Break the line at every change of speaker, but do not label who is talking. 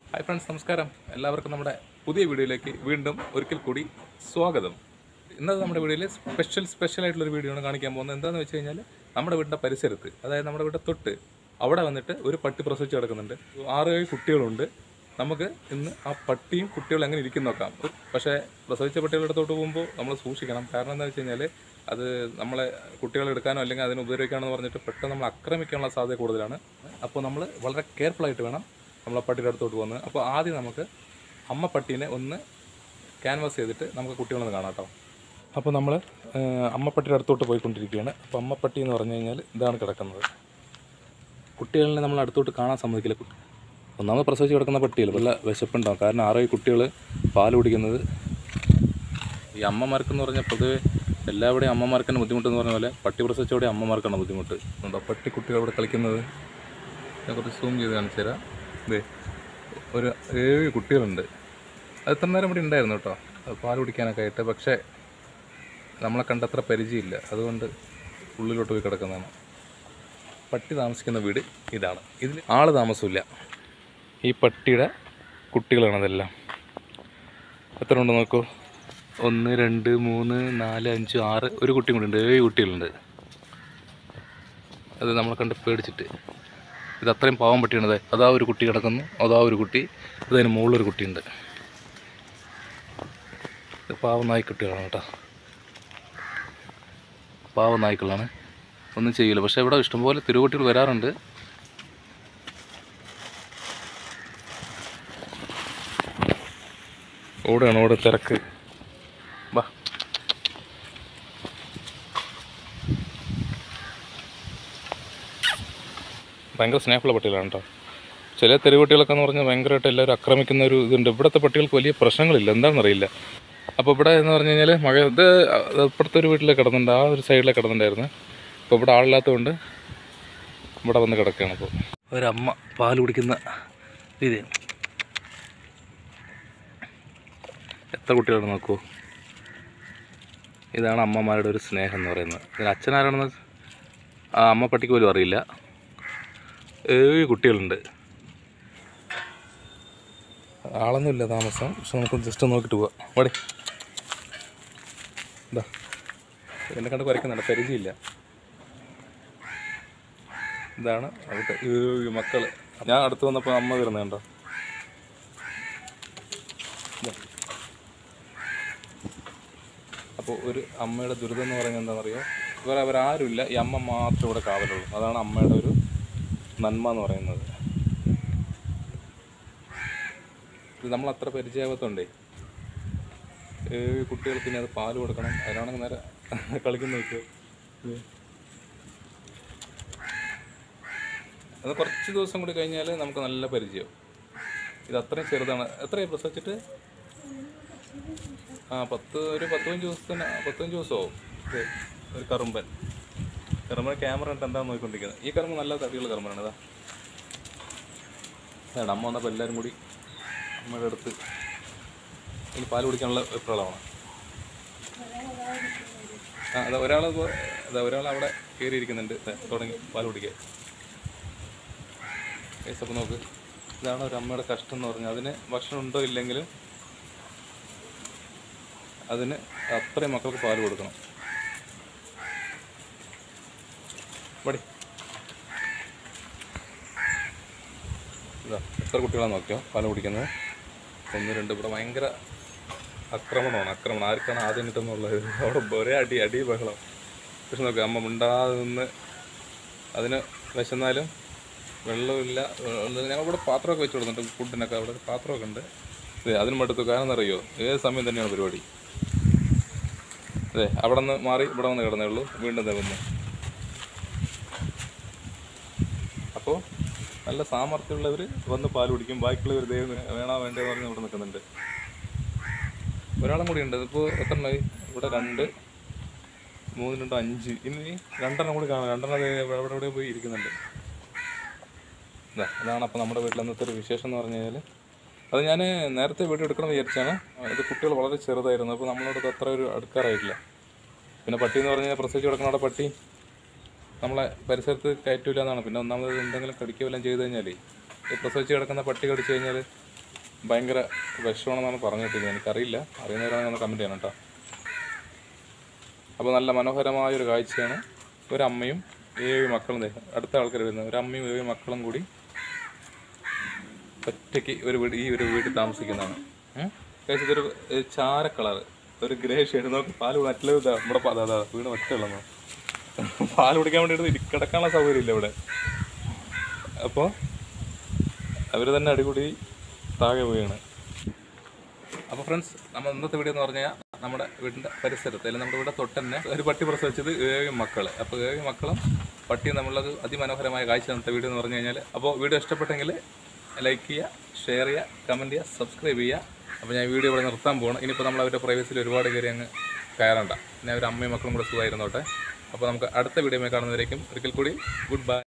Hi friends നമസ്കാരം എല്ലാവർക്കും നമ്മുടെ പുതിയ വീഡിയോയിലേക്ക് വീണ്ടും ഒരിക്കൽ കൂടി സ്വാഗതം ഇന്നത്തെ നമ്മുടെ വീഡിയോയിൽ സ്പെഷ്യൽ സ്പെഷ്യൽ ആയിട്ടുള്ളൊരു വീഡിയോ ആണ് കാണിക്കാൻ പോകുന്നത് എന്താണെന്ന് വെച്ച് കഴിഞ്ഞാൽ നമ്മുടെ വീടിൻ്റെ പരിസരത്ത് അതായത് നമ്മുടെ വീടിൻ്റെ തൊട്ട് അവിടെ വന്നിട്ട് ഒരു പട്ടി പ്രസവിച്ച് കിടക്കുന്നുണ്ട് ആറ് ഏഴ് കുട്ടികളുണ്ട് നമുക്ക് ഇന്ന് ആ പട്ടിയും കുട്ടികളും എങ്ങനെ ഇരിക്കും നോക്കാം പക്ഷേ പ്രസവിച്ച പട്ടികളുടെ അടുത്തോട്ട് പോകുമ്പോൾ നമ്മൾ സൂക്ഷിക്കണം കാരണം എന്താ വെച്ച് കഴിഞ്ഞാൽ അത് നമ്മളെ കുട്ടികളെ എടുക്കാനോ അല്ലെങ്കിൽ അതിനെ ഉപദ്രവിക്കാനോ എന്ന് പറഞ്ഞിട്ട് പെട്ടെന്ന് നമ്മൾ ആക്രമിക്കാനുള്ള സാധ്യത കൂടുതലാണ് അപ്പോൾ നമ്മൾ വളരെ കെയർഫുൾ ആയിട്ട് വേണം നമ്മൾ ആ പട്ടിയുടെ അടുത്തോട്ട് പോകുന്നത് അപ്പോൾ ആദ്യം നമുക്ക് അമ്മ പട്ടീനെ ഒന്ന് ക്യാൻവാസ് ചെയ്തിട്ട് നമുക്ക് കുട്ടികളൊന്ന് കാണാം കേട്ടോ അപ്പോൾ നമ്മൾ അമ്മപ്പട്ടിയുടെ അടുത്തോട്ട് പോയിക്കൊണ്ടിരിക്കുകയാണ് അപ്പോൾ അമ്മപ്പട്ടി എന്ന് പറഞ്ഞു കഴിഞ്ഞാൽ ഇതാണ് കിടക്കുന്നത് കുട്ടികളിനെ നമ്മൾ അടുത്തോട്ട് കാണാൻ സമ്മതിക്കില്ല കുട്ടി ഒന്നാമത് പ്രസവിച്ച് കിടക്കുന്ന പട്ടിയല്ല വല്ല വിശപ്പുണ്ടാവും കാരണം ആറോ കുട്ടികൾ പാൽ കുടിക്കുന്നത് ഈ അമ്മമാർക്കെന്ന് പറഞ്ഞാൽ പൊതുവെ എല്ലാവിടെയും അമ്മമാർക്കാണ് ബുദ്ധിമുട്ടെന്ന് പറഞ്ഞ പോലെ പട്ടി പ്രസവിച്ചോടെ അമ്മമാർക്കാണ് ബുദ്ധിമുട്ട് ഉണ്ടോ പട്ടി കുട്ടികൾ ഇവിടെ കളിക്കുന്നത് ഞാൻ കുറച്ച് സൂം ചെയ്ത് കാണിച്ചു തരാം ഇതേ ഒരു ഏഴ് കുട്ടികളുണ്ട് അത് ഇത്ര നേരം ഇവിടെ ഉണ്ടായിരുന്നു കേട്ടോ അത് പാൽ കുടിക്കാനൊക്കെ ആയിട്ട് പക്ഷേ നമ്മളെ കണ്ടത്ര പരിചയമില്ല അതുകൊണ്ട് ഉള്ളിലോട്ട് പോയി കിടക്കുന്നതാണ് പട്ടി താമസിക്കുന്ന വീട് ഇതാണ് ഇതിൽ ആൾ താമസമില്ല ഈ പട്ടിയുടെ കുട്ടികളാണ് അതെല്ലാം എത്ര ഉണ്ട് നോക്കൂ ഒന്ന് രണ്ട് മൂന്ന് നാല് അഞ്ച് ആറ് ഒരു കുട്ടിയും കൂടി ഉണ്ട് ഏഴ് കുട്ടികളുണ്ട് അത് നമ്മളെ കണ്ട് പേടിച്ചിട്ട് ഇത് അത്രയും പാവം പട്ടിയാണ് അതെ അതാ ഒരു കുട്ടി കിടക്കുന്നു അതാ ഒരു കുട്ടി അതിന് മുകളിലൊരു കുട്ടിയുണ്ട് ഇത് പാവം നായ്ക്കുട്ടികളാണ് കേട്ടോ പാവം നായ്ക്കളാണ് ഒന്നും ചെയ്യില്ല പക്ഷേ ഇവിടെ ഇഷ്ടംപോലെ തിരുകുട്ടികൾ വരാറുണ്ട് ഓടുകയാണ് ഓട് തിരക്ക് വാ ഭയങ്കര സ്നേഹമുള്ള പട്ടികളാണ് കേട്ടോ ചില തെരുവുകുട്ടികളൊക്കെ എന്ന് പറഞ്ഞാൽ ഭയങ്കരമായിട്ട് എല്ലാവരും ആക്രമിക്കുന്ന ഒരു ഇതുണ്ട് ഇവിടുത്തെ പട്ടികൾക്ക് വലിയ പ്രശ്നങ്ങളില്ല എന്താണെന്നറിയില്ല അപ്പോൾ ഇവിടെ എന്ന് പറഞ്ഞു കഴിഞ്ഞാൽ മഴ ഇത് ഇപ്പുറത്തെ ഒരു വീട്ടിൽ കിടന്നുണ്ട് ആ ഒരു സൈഡിലെ കിടന്നുണ്ടായിരുന്നു ഇപ്പോൾ ഇവിടെ ആളില്ലാത്തതുകൊണ്ട് ഇവിടെ വന്ന് കിടക്കുകയാണ് അപ്പോൾ ഒരമ്മ പാൽ കുടിക്കുന്ന രീതി എത്ര കുട്ടികളാണ് നോക്കൂ ഇതാണ് അമ്മമാരുടെ ഒരു സ്നേഹം എന്ന് പറയുന്നത് ഇതിന് അച്ഛനാരാണെന്ന് ആ അമ്മ പട്ടിക്ക് പോലും അറിയില്ല ഏഴ് കുട്ടികളുണ്ട് ആളൊന്നുമില്ല താമസം പക്ഷെ നമുക്ക് ജസ്റ്റ് നോക്കിയിട്ട് പോവാം വടി ഇതാ എന്നെ കണ്ട് കുരയ്ക്കുന്നുണ്ട് പരിചയമില്ല ഇതാണ് അവിടുത്തെ ഏഴ് മക്കള് ഞാൻ അടുത്ത് വന്നപ്പോൾ അമ്മ വരുന്നത് കണ്ടോ ഇതാ. അപ്പോൾ ഒരു അമ്മയുടെ ദുരിതം എന്ന് പറയുന്നത് എന്താണെന്നറിയോ വേറെ അവരാരുമില്ല ഈ അമ്മ മാത്രമേ ഇവിടെ കാവലുള്ളൂ അതാണ് അമ്മയുടെ ഒരു നന്മ എന്ന് പറയുന്നത് ഇത് നമ്മൾ അത്ര പരിചയമാകത്തോണ്ടേ ഏഴ് കുട്ടികൾക്ക് ഇനി അത് പാല് കൊടുക്കണം അതിനാണെങ്കിൽ നേരെ കളിക്കുന്ന വെച്ചു അത് കുറച്ച് ദിവസം കൂടി കഴിഞ്ഞാൽ നമുക്ക് നല്ല പരിചയം ഇത് അത്രയും ചെറുതാണ് എത്രയാണ് പ്രസവിച്ചിട്ട് ആ പത്ത് ഒരു പത്ത് പതിനഞ്ച് ദിവസത്തിന് പത്തഞ്ച് ദിവസമാവും ഇത് ഒരു കറുമ്പൻ കറുമ്പൻ ക്യാമറ ഇട്ട് എന്താണെന്ന് നോക്കിക്കൊണ്ടിരിക്കുന്നത് ഈ കറുമ്പ് നല്ല തടിയുള്ള കറുമ്പനാണ് ഇതാ അതാണ് അമ്മ വന്നപ്പോൾ എല്ലാവരും കൂടി അമ്മയുടെ അടുത്ത് ഇനി പാൽ കുടിക്കാനുള്ള വെപ്രളമാണ് ആ അതാ ഒരാൾ അതാ ഒരാൾ അവിടെ കയറിയിരിക്കുന്നുണ്ട് ദേ, തുടങ്ങി പാൽ കുടിക്കാൻ കേസ് അപ്പോൾ നോക്ക് ഇതാണ് ഒരു അമ്മയുടെ കഷ്ടം എന്ന് പറഞ്ഞാൽ അതിന് ഭക്ഷണം ഉണ്ടോ ഇല്ലെങ്കിലും അതിന് അത്രയും മക്കൾക്ക് പാൽ കൊടുക്കണം പടി ഇതാ എത്ര കുട്ടികളാണ് നോക്കിയോ പാൽ കുടിക്കുന്നത് ഒന്ന് രണ്ട് ഇവിടെ ഭയങ്കര ആക്രമണമാണ് ആക്രമണം ആർക്കാണ് ആദ്യം കിട്ടുന്നുള്ളത് അവിടെ ഒരേ അടി അടി ബഹളം പക്ഷെ നോക്കുക അമ്മ മിണ്ടാതെ നിന്ന് അതിന് വിശന്നാലും വെള്ളമില്ല വെള്ളം- ഞങ്ങളിവിടെ പാത്രമൊക്കെ വെച്ച് കൊടുക്കുന്നുണ്ട് ഫുഡിനൊക്കെ അവിടെ ഒരു പാത്രമൊക്കെ ഉണ്ട് അതെ അതിന് മടുത്തു കാരണം അറിയോ ഏത് സമയം തന്നെയാണ് പരിപാടി അതെ അവിടെ നിന്ന് മാറി ഇവിടെ വന്ന് കിടന്നേ ഉള്ളൂ വീണ്ടും ദേ വന്നു അപ്പോൾ നല്ല സാമർഥ്യമുള്ളവർ വന്ന് പാൽ കുടിക്കും ബാക്കിയുള്ളവർ ദേ വേണോ വേണ്ടതെന്ന് പറഞ്ഞ് ഇവിടെ നിൽക്കുന്നുണ്ട് ഒരാളും കൂടി ഉണ്ട് ഇതിപ്പോൾ എത്ര എണ്ണമായി ഇവിടെ രണ്ട് മൂന്ന് രണ്ട് അഞ്ച് ഇനി രണ്ടെണ്ണം കൂടി കാണാം രണ്ടെണ്ണം ദേ ഇവിടെ ഇവിടെ ഇവിടെ പോയി ഇരിക്കുന്നുണ്ട് ഇതാ ഇതാണ് അപ്പോൾ നമ്മുടെ വീട്ടിൽ അന്നത്തെ ഒരു വിശേഷം എന്ന് പറഞ്ഞു കഴിഞ്ഞാൽ അത് ഞാൻ നേരത്തെ വീഡിയോ എടുക്കണം വിചാരിച്ചാണ് ഇത് കുട്ടികൾ വളരെ ചെറുതായിരുന്നു അപ്പോൾ നമ്മളോട് അത്ര ഒരു അടുക്കാറായിട്ടില്ല പിന്നെ പട്ടി എന്ന് പറഞ്ഞാൽ പ്രസവിച്ച് കിടക്കുന്ന അവിടെ പട്ടി നമ്മളെ പരിസരത്ത് കയറ്റൂല എന്നാണ് പിന്നെ ഒന്നാമത് എന്തെങ്കിലും കടിക്കുകയെല്ലാം ചെയ്ത് കഴിഞ്ഞാൽ ഈ പ്രസവിച്ച് കിടക്കുന്ന പട്ടി കടിച്ചു കഴിഞ്ഞാൽ ഭയങ്കര വിഷമാണെന്നാണ് പറഞ്ഞിട്ടില്ല എനിക്കറിയില്ല അറിയുന്നവരാണെങ്കിൽ ഒന്ന് കമൻറ്റ് ചെയ്യണം കേട്ടോ അപ്പോൾ നല്ല മനോഹരമായ ഒരു കാഴ്ചയാണ് ഒരമ്മയും ഏഴ് മക്കളും ദേ അടുത്ത ആൾക്കാർ വരുന്നത് ഒരമ്മയും ഏഴ് മക്കളും കൂടി ഒറ്റയ്ക്ക് ഒരു വീട് ഈ ഒരു വീട്ടിൽ താമസിക്കുന്നതാണ് ഉം. guys, ഇതൊരു ഏഹ്, ചാര കളർ ഒരു ഗ്രേ ഷെയ്ഡ് നോക്കി പാല് മറ്റുള്ള ഇതാ നമ്മുടെ പ- അതാ, അതാ, വീട് ഒറ്റയുള്ളൂ പാല് കുടിക്കാൻ വേണ്ടിയിട്ട് ഇരി- കിടക്കാനുള്ള സൗകര്യം ഇല്ല ഇവിടെ അപ്പോൾ അവർ തന്നെ അടികൂടി താഴെ വീണ് അപ്പോൾ ഫ്രണ്ട്സ് നമ്മൾ ഇന്നത്തെ വീഡിയോ എന്ന് പറഞ്ഞാൽ നമ്മുടെ വീടിൻ്റെ പരിസരത്ത് അല്ലെങ്കിൽ നമ്മുടെ വീടിൻ്റെ തൊട്ട് തന്നെ ഒരു പട്ടി പ്രസവിച്ചത് ഏഴ് മക്കൾ അപ്പോൾ ഏഴ് മക്കളും പട്ടിയും തമ്മിലുള്ളത് അതിമനോഹരമായ കാഴ്ച ഇന്നത്തെ വീഡിയോ എന്ന് പറഞ്ഞു കഴിഞ്ഞാൽ അപ്പോൾ വീഡിയോ ഇഷ്ടപ്പെട്ടെങ്കിൽ ലൈക്ക് ചെയ്യുക ഷെയർ ചെയ്യുക കമൻറ്റ് ചെയ്യുക സബ്സ്ക്രൈബ് ചെയ്യുക അപ്പോൾ ഞാൻ വീഡിയോ ഇവിടെ നിർത്താൻ പോകണം ഇനിയിപ്പോൾ നമ്മൾ അവരുടെ പ്രൈവസിൽ ഒരുപാട് കയറി അങ്ങ് കയറണ്ട പിന്നെ അവർ അമ്മയും മക്കളും കൂടെ സുഖമായിരുന്നോട്ടെ അപ്പോൾ നമുക്ക് അടുത്ത വീഡിയോ കാണുന്നവരേക്കും ഒരിക്കൽ കൂടി ഗുഡ് ബൈ